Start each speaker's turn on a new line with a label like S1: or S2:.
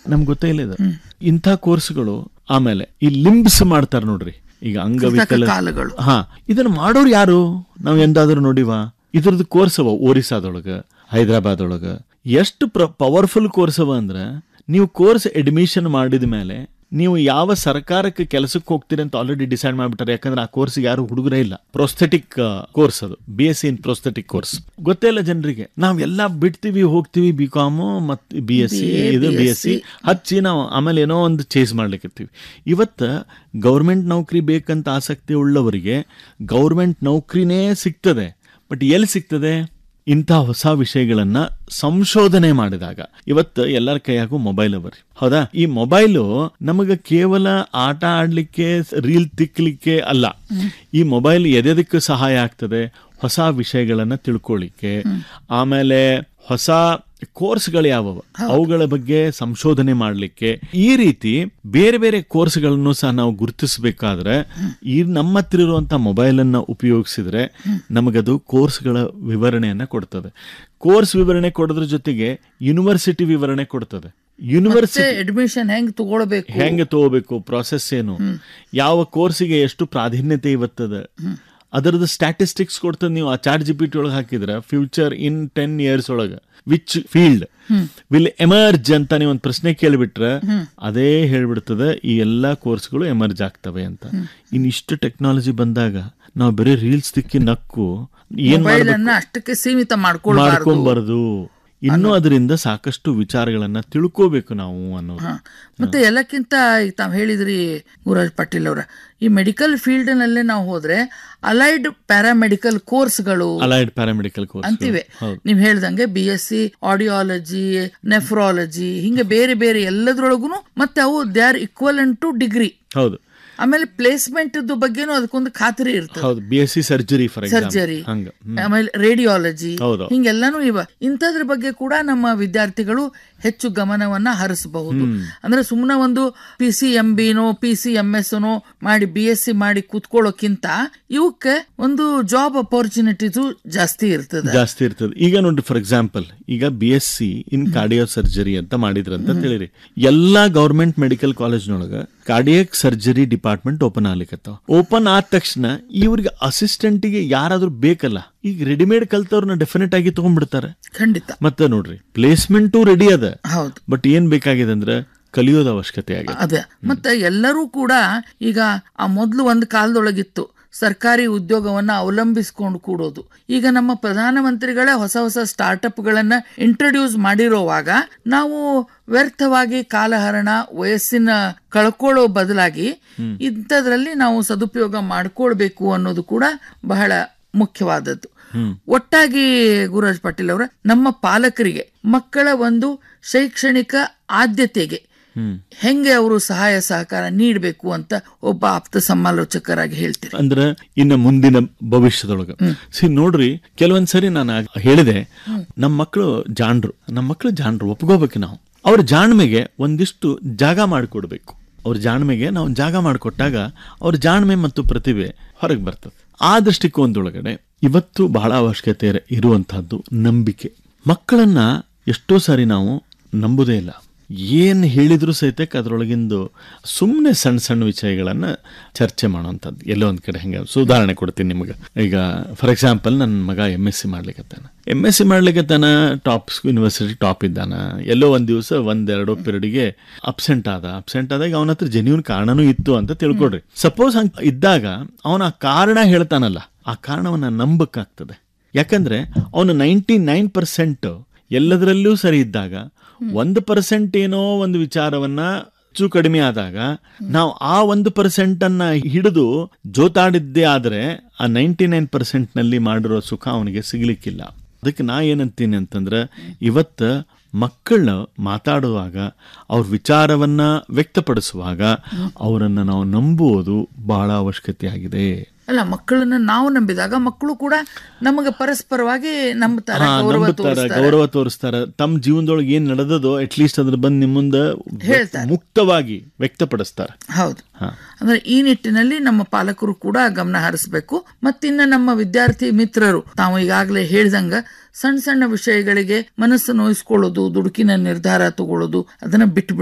S1: ನಮ್ಗೆ ಗೊತ್ತೇ ಇಲ್ಲ ಇದು ಇಂಥ ಕೋರ್ಸ್ಗಳು ಆಮೇಲೆ ಈ ಲಿಂಬ್ಸ್ ಮಾಡ್ತಾರೆ ನೋಡ್ರಿ ಈಗ ಅಂಗವಿಕಲ
S2: ಕಾಲಗಳು
S1: ಹಾ ಇದನ್ನ ಮಾಡೋರು ಯಾರು ನಾವ್ ಎಂದಾದ್ರೂ ನೋಡಿವಾ ಇದ್ರದ್ದು ಕೋರ್ಸ್ ಅವ ಒರಿಸ್ಸಾದೊಳಗ ಹೈದರಾಬಾದ್ ಒಳಗ ಎಷ್ಟು ಪ್ರ ಪವರ್ಫುಲ್ ಕೋರ್ಸ್ ಅವ ಅಂದ್ರ ನೀವು ಕೋರ್ಸ್ ಅಡ್ಮಿಷನ್ ಮಾಡಿದ ಮೇಲೆ ನೀವು ಯಾವ ಸರ್ಕಾರಕ್ಕೆ ಕೆಲಸಕ್ಕೆ ಹೋಗ್ತೀರಿ ಅಂತ ಆಲ್ರೆಡಿ ಡಿಸೈಡ್ ಮಾಡ್ಬಿಟ್ಟಾರೆ ಯಾಕಂದ್ರೆ ಆ ಕೋರ್ಸ್ ಯಾರು ಹುಡುಗರೇ ಇಲ್ಲ ಪ್ರೊಸ್ಥೆಟಿಕ್ ಕೋರ್ಸ್ ಅದು B S C in prosthetic course ಗೊತ್ತೇ ಇಲ್ಲ ಜನರಿಗೆ ನಾವೆಲ್ಲ ಬಿಡ್ತೀವಿ ಹೋಗ್ತೀವಿ ಬಿ ಕಾಮು ಮತ್ತು ಬಿ ಎಸ್ ಸಿ ಇದು ಬಿ ಎಸ್ ಸಿ ಹಚ್ಚಿ ನಾವು ಆಮೇಲೆ ಏನೋ ಒಂದು ಚೇಸ್ ಮಾಡ್ಲಿಕ್ಕತ್ತೀವಿ ಇವತ್ತು ಗೌರ್ಮೆಂಟ್ ನೌಕರಿ ಬೇಕಂತ ಆಸಕ್ತಿ ಉಳ್ಳವರಿಗೆ ಗೌರ್ಮೆಂಟ್ ನೌಕರಿನೇ ಸಿಗ್ತದೆ ಬಟ್ ಎಲ್ಲಿ ಸಿಗ್ತದೆ ಇಂಥ ಹೊಸ ವಿಷಯಗಳನ್ನ ಸಂಶೋಧನೆ ಮಾಡಿದಾಗ ಇವತ್ತು ಎಲ್ಲರ ಕೈಯಾಗೂ ಮೊಬೈಲ್ ಅವರಿ ಹೌದಾ ಈ ಮೊಬೈಲು ನಮಗೆ ಕೇವಲ ಆಟ ಆಡ್ಲಿಕ್ಕೆ ರೀಲ್ ತಿಕ್ಲಿಕ್ಕೆ ಅಲ್ಲ ಈ ಮೊಬೈಲ್ ಎದೆದಕ್ಕೆ ಸಹಾಯ ಆಗ್ತದೆ ಹೊಸ ವಿಷಯಗಳನ್ನ ತಿಳ್ಕೊಳ್ಳಿಕ್ಕೆ ಆಮೇಲೆ ಹೊಸ ಕೋರ್ಸ್ಗಳು ಯಾವುವು ಅವುಗಳ ಬಗ್ಗೆ ಸಂಶೋಧನೆ ಮಾಡಲಿಕ್ಕೆ ಈ ರೀತಿ ಬೇರೆ ಬೇರೆ ಕೋರ್ಸ್ಗಳನ್ನು ಸಹ ನಾವು ಗುರುತಿಸಬೇಕಾದ್ರೆ ಈ ನಮ್ಮ ಹತ್ರ ಇರುವಂತ ಮೊಬೈಲ್ ಅನ್ನ ಉಪಯೋಗಿಸಿದ್ರೆ ನಮಗದು ಕೋರ್ಸ್ಗಳ ವಿವರಣೆಯನ್ನ ಕೊಡ್ತದೆ ಕೋರ್ಸ್ ವಿವರಣೆ ಕೊಡೋದ್ರ ಜೊತೆಗೆ ಯೂನಿವರ್ಸಿಟಿ ವಿವರಣೆ ಕೊಡ್ತದೆ ಯೂನಿವರ್ಸಿಟಿ
S2: ಅಡ್ಮಿಷನ್ ಹೆಂಗ್ ತಗೊಳ್ಬೇಕು
S1: ಹೆಂಗೆ ತಗೋಬೇಕು ಪ್ರಾಸೆಸ್ ಏನು ಯಾವ ಕೋರ್ಸಿಗೆ ಎಷ್ಟು ಪ್ರಾಧಾನ್ಯತೆ ಇವತ್ತದ ಅದರದ್ದು ಸ್ಟ್ಯಾಟಿಸ್ಟಿಕ್ಸ್ ಕೊಡ್ತದೆ ನೀವು ಆ ಚಾರ್ಟ್ ಜಿ ಪಿ ಟಿ ಒಳಗೆ ಹಾಕಿದ್ರೆ ಫ್ಯೂಚರ್ ಇನ್ ಟೆನ್ ಇಯರ್ಸ್ ಒಳಗೆ ವಿಚ್ ಫೀಲ್ಡ್ ವಿಲ್ ಎಮರ್ಜ್ ಅಂತ ನೀವು ಒಂದು ಪ್ರಶ್ನೆ ಕೇಳಿಬಿಟ್ರೆ ಅದೇ ಹೇಳ್ಬಿಡ್ತದೆ ಈ ಎಲ್ಲಾ ಕೋರ್ಸ್ಗಳು ಎಮರ್ಜ್ ಆಗ್ತವೆ ಅಂತ ಇನ್ ಇಷ್ಟು ಟೆಕ್ನಾಲಜಿ ಬಂದಾಗ ನಾವು ಬರೀ ರೀಲ್ಸ್ ತಿಕ್ಕಿ ನಕ್ಕು ಏನ್
S2: ಮೊಬೈಲ್ ಅನ್ನ ಅಷ್ಟಕ್ಕೆ ಸೀಮಿತ ಮಾಡ್ಕೊಳ್ಬಾರ್ದು
S1: ಮಾಡ್ಕೊಂಬಾರ್ದು ಇನ್ನೂ ಅದರಿಂದ ಸಾಕಷ್ಟು ವಿಚಾರಗಳನ್ನ ತಿಳ್ಕೋಬೇಕು ನಾವು ಅನ್ನೋದು
S2: ಹ. ಮತ್ತೆ ಎಲ್ಲಕ್ಕಿಂತ ಈಗ ತಾವ್ ಹೇಳಿದ್ರಿ ಗುರುರಾಜ್ ಪಾಟೀಲ್ ಅವರ ಈ ಮೆಡಿಕಲ್ ಫೀಲ್ಡ್ ನಲ್ಲೇ ನಾವು ಹೋದ್ರೆ ಅಲೈಡ್ ಪ್ಯಾರಾಮೆಡಿಕಲ್ ಕೋರ್ಸ್ಗಳು
S1: ಅಲೈಡ್ ಪ್ಯಾರಾಮೆಡಿಕಲ್ ಕೋರ್ಸ್
S2: ಅಂತಿವೆ
S1: ಹೌದು
S2: ನೀವ್ ಹೇಳ್ದಂಗೆ B S C audiology nephrology ಹಿಂಗೆ ಬೇರೆ ಬೇರೆ ಎಲ್ಲದ್ರೊಳಗುನು ಮತ್ತೆ ಅವು they are equal to degree
S1: ಹೌದು
S2: ಆಮೇಲೆ ಪ್ಲೇಸ್ಮೆಂಟ್ ಬಗ್ಗೆನೂ ಅದಕ್ಕೊಂದು ಖಾತರಿ ಇರ್ತದೆ
S1: ಹೌದು B S C surgery for
S2: surgery
S1: example ಹಂಗ
S2: ಆಮೇಲೆ ರೇಡಿಯಾಲಜಿ
S1: ಹೌದು.
S2: ಹಿಂಗೆಲ್ಲಾನು ಇವ ಇಂಥದ್ರ ಬಗ್ಗೆ ಕೂಡ ನಮ್ಮ ವಿದ್ಯಾರ್ಥಿಗಳು ಹೆಚ್ಚು ಗಮನವನ್ನ ಹರಿಸಬಹುದು ಅಂದ್ರೆ ಸುಮ್ಮನೆ ಒಂದು ಪಿ ಸಿ ಎಂ ಬಿನೋ ಪಿ ಸಿ ಎಂ ಎಸ್ ನೋ ಮಾಡಿ ಬಿ ಎಸ್ ಸಿ ಮಾಡಿ ಕೂತ್ಕೊಳ್ಳೋಕ್ಕಿಂತ ಇವಕ್ಕೆ ಒಂದು ಜಾಬ್ ಅಪರ್ಚುನಿಟೀಸು ಜಾಸ್ತಿ ಇರ್ತದೆ
S1: ಜಾಸ್ತಿ ಇರ್ತದೆ ಈಗ ನೋಡ್ರಿ ಫಾರ್ ಎಕ್ಸಾಂಪಲ್ ಈಗ B S C in cardio surgery ಅಂತ ಮಾಡಿದ್ರ ಅಂತ ತಿಳಿರಿ ಎಲ್ಲಾ ಗೌರ್ಮೆಂಟ್ ಮೆಡಿಕಲ್ ಕಾಲೇಜ್ನೊಳಗ ಕಾರ್ಡಿಯಕ್ ಸರ್ಜರಿ ಡಿಪಾರ್ಟ್ಮೆಂಟ್ ಓಪನ್ ಆಗ್ಲಿಕ್ಕತ್ತಾವ ಓಪನ್ ಆದ ತಕ್ಷಣ ಇವ್ರಿಗೆ ಅಸಿಸ್ಟೆಂಟ್ ಗೆ ಯಾರಾದ್ರೂ ಬೇಕಲ್ಲ ಈಗ ರೆಡಿಮೇಡ್ ಕಲ್ತವ್ರನ್ನ ಡೆಫಿನೆಟ್ ಆಗಿ ತಗೊಂಡ್ಬಿಡ್ತಾರೆ
S2: ಖಂಡಿತ
S1: ಮತ್ತೆ ನೋಡ್ರಿ ಪ್ಲೇಸ್ಮೆಂಟು ರೆಡಿ ಅದ
S2: ಹೌದು
S1: ಬಟ್ ಏನ್ ಬೇಕಾಗಿದೆ ಅಂದ್ರೆ ಕಲಿಯೋದ ಅವಶ್ಯಕತೆ ಆಗಿದೆ
S2: ಅದೇ ಮತ್ತೆ ಎಲ್ಲರೂ ಕೂಡ ಈಗ ಆ ಮೊದಲು ಒಂದು ಕಾಲದೊಳಗಿತ್ತು ಸರ್ಕಾರಿ ಉದ್ಯೋಗವನ್ನ ಅವಲಂಬಿಸಿಕೊಂಡು ಕೂಡೋದು ಈಗ ನಮ್ಮ ಪ್ರಧಾನಮಂತ್ರಿಗಳೇ ಹೊಸ ಹೊಸ ಸ್ಟಾರ್ಟ್ಅಪ್ಗಳನ್ನ ಇಂಟ್ರೊಡ್ಯೂಸ್ ಮಾಡಿರೋವಾಗ ನಾವು ವ್ಯರ್ಥವಾಗಿ ಕಾಲಹರಣ ವಯಸ್ಸಿನ ಕಳ್ಕೊಳ್ಳೋ ಬದಲಾಗಿ ಇಂಥದ್ರಲ್ಲಿ ನಾವು ಸದುಪಯೋಗ ಮಾಡ್ಕೊಳ್ಬೇಕು ಅನ್ನೋದು ಕೂಡ ಬಹಳ ಮುಖ್ಯವಾದದ್ದು ಒಟ್ಟಾಗಿ ಗುರುರಾಜ್ ಪಾಟೀಲ್ ಅವರ ನಮ್ಮ ಪಾಲಕರಿಗೆ ಮಕ್ಕಳ ಒಂದು ಶೈಕ್ಷಣಿಕ ಆದ್ಯತೆಗೆ ಹೆಂಗೆ ಅವರು ಸಹಾಯ ಸಹಕಾರ ನೀಡಬೇಕು ಅಂತ ಒಬ್ಬ ಆಪ್ತ ಸಮಾಲೋಚಕರಾಗಿ ಹೇಳ್ತೀರಿ
S1: ಅಂದ್ರ ಇನ್ನು ಮುಂದಿನ ಭವಿಷ್ಯದೊಳಗ ಸಿ ನೋಡ್ರಿ ಕೆಲವೊಂದ್ಸರಿ ನಾನು ಆಗ ಹೇಳಿದೆ ನಮ್ಮ ಮಕ್ಕಳು ಜಾಣ್ರು ನಮ್ಮ ಮಕ್ಕಳು ಜಾಣ್ರು ಒಪ್ಕೋಬೇಕು ನಾವು ಅವ್ರ ಜಾಣ್ಮೆಗೆ ಒಂದಿಷ್ಟು ಜಾಗ ಮಾಡಿಕೊಡ್ಬೇಕು ಅವ್ರ ಜಾಣ್ಮೆಗೆ ನಾವು ಜಾಗ ಮಾಡಿಕೊಟ್ಟಾಗ ಅವ್ರ ಜಾಣ್ಮೆ ಮತ್ತು ಪ್ರತಿಭೆ ಹೊರಗೆ ಬರ್ತದೆ ಆ ದೃಷ್ಟಿಕೋನದೊಳಗಡೆ ಇವತ್ತು ಬಹಳ ಅವಶ್ಯಕತೆ ಇರ- ಇರುವಂತಹದ್ದು ನಂಬಿಕೆ ಮಕ್ಕಳನ್ನ ಎಷ್ಟೋ ಸಾರಿ ನಾವು ನಂಬುದೇ ಇಲ್ಲ ಏನ್ ಹೇಳಿದ್ರು ಸಹಿತಕ್ಕೆ ಅದ್ರೊಳಗಿಂದು ಸುಮ್ಮನೆ ಸಣ್ಣ ಸಣ್ಣ ವಿಷಯಗಳನ್ನ ಚರ್ಚೆ ಮಾಡೋವಂಥದ್ದು ಎಲ್ಲೋ ಒಂದ್ ಕಡೆ ಹೆಂಗೆ ಸುಧಾರಣೆ ಕೊಡ್ತೀನಿ ನಿಮಗೆ ಈಗ ಫಾರ್ ಎಕ್ಸಾಂಪಲ್ ನನ್ನ ಮಗ ಎಮ್ ಎಸ್ ಸಿ ಮಾಡ್ಲಿಕ್ಕತ್ತಾನ ಎಮ್ ಎಸ್ ಸಿ ಮಾಡ್ಲಿಕ್ಕತ್ತಾನ ಟಾಪ್ ಯೂನಿವರ್ಸಿಟಿ ಟಾಪ್ ಇದ್ದಾನ ಎಲ್ಲೋ ಒಂದ್ ದಿವಸ ಒಂದೆರಡು ಪಿರಿಯಡ್ಗೆ ಅಬ್ಸೆಂಟ್ ಆದ ಅಬ್ಸೆಂಟ್ ಆದಾಗ ಅವನ ಹತ್ರ ಜೆನ್ಯೂನ್ ಕಾರಣನೂ ಇತ್ತು ಅಂತ ತಿಳ್ಕೊಡ್ರಿ ಸಪೋಸ್ ಹಂಗ ಇದ್ದಾಗ ಅವನ ಆ ಕಾರಣ ಹೇಳ್ತಾನಲ್ಲ ಆ ಕಾರಣವನ್ನ ನಂಬಕ್ಕಾಗ್ತದೆ ಯಾಕಂದ್ರೆ ಅವನು ನೈಂಟಿ ನೈನ್ ಪರ್ಸೆಂಟ್ ಎಲ್ಲದರಲ್ಲೂ ಸರಿ ಇದ್ದಾಗ ಒಂದು ಪರ್ಸೆಂಟ್ ಏನೋ ಒಂದು ವಿಚಾರವನ್ನ ಹೆಚ್ಚು ಕಡಿಮೆ ಆದಾಗ ನಾವು ಆ ಒಂದು ಪರ್ಸೆಂಟ್ ಅನ್ನ ಹಿಡಿದು ಜೋತಾಡಿದ್ದೇ ಆದ್ರೆ ಆ ನೈಂಟಿ ನೈನ್ ಪರ್ಸೆಂಟ್ ನಲ್ಲಿ ಮಾಡಿರೋ ಸುಖ ಅವನಿಗೆ ಸಿಗ್ಲಿಕ್ಕಿಲ್ಲ ಅದಕ್ಕೆ ನಾ ಏನಂತೀನಿ ಅಂತಂದ್ರೆ ಇವತ್ತ ಮಕ್ಕಳನ್ನ ಮಾತಾಡುವಾಗ ಅವ್ರ ವಿಚಾರವನ್ನ ವ್ಯಕ್ತಪಡಿಸುವಾಗ ಅವರನ್ನ ನಾವು ನಂಬುವುದು ಬಹಳ ಅವಶ್ಯಕತೆ ಆಗಿದೆ
S2: ಅಲ್ಲ ಮಕ್ಕಳನ್ನ ನಾವು ನಂಬಿದಾಗ ಮಕ್ಕಳು ಕೂಡ ನಮಗೆ ಪರಸ್ಪರವಾಗಿ ನಂಬುತ್ತಾರೆ
S1: ಹಾ,
S2: ಗೌರವ
S1: ನಂಬುತ್ತಾರ
S2: ತೋರಿಸ್ತಾರೆ
S1: ಗೌರವ ತೋರಿಸ್ತಾರ ತಮ್ಮ ಜೀವನದೊಳಗೆ ಏನ್ ನಡೆದದೋ ಅಟ್ಲೀಸ್ಟ್ ಅದ್ರ ಬಂದು ನಿಮ್ಮ ಮುಂದೆ
S2: ಹೇಳ್ತಾರೆ.
S1: ಮುಕ್ತವಾಗಿ ವ್ಯಕ್ತಪಡಿಸ್ತಾರೆ
S2: ಹೌದು
S1: ಹಾ.
S2: ಅಂದ್ರೆ ಈ ನಿಟ್ಟಿನಲ್ಲಿ ನಮ್ಮ ಪಾಲಕರು ಕೂಡ ಗಮನ ಹರಿಸಬೇಕು ಮತ್ತಿನ್ನ ನಮ್ಮ ವಿದ್ಯಾರ್ಥಿ ಮಿತ್ರರು ತಾವು ಈಗಾಗಲೇ ಹೇಳ್ದಂಗ ಸಣ್ಣ ಸಣ್ಣ ವಿಷಯಗಳಿಗೆ ಮನಸ್ಸು ನೋಯಿಸ್ಕೊಳ್ಳೋದು ದುಡುಕಿನ ನಿರ್ಧಾರ ತಗೊಳ್ಳೋದು ಅದನ್ನ ಬಿಟ್ಟು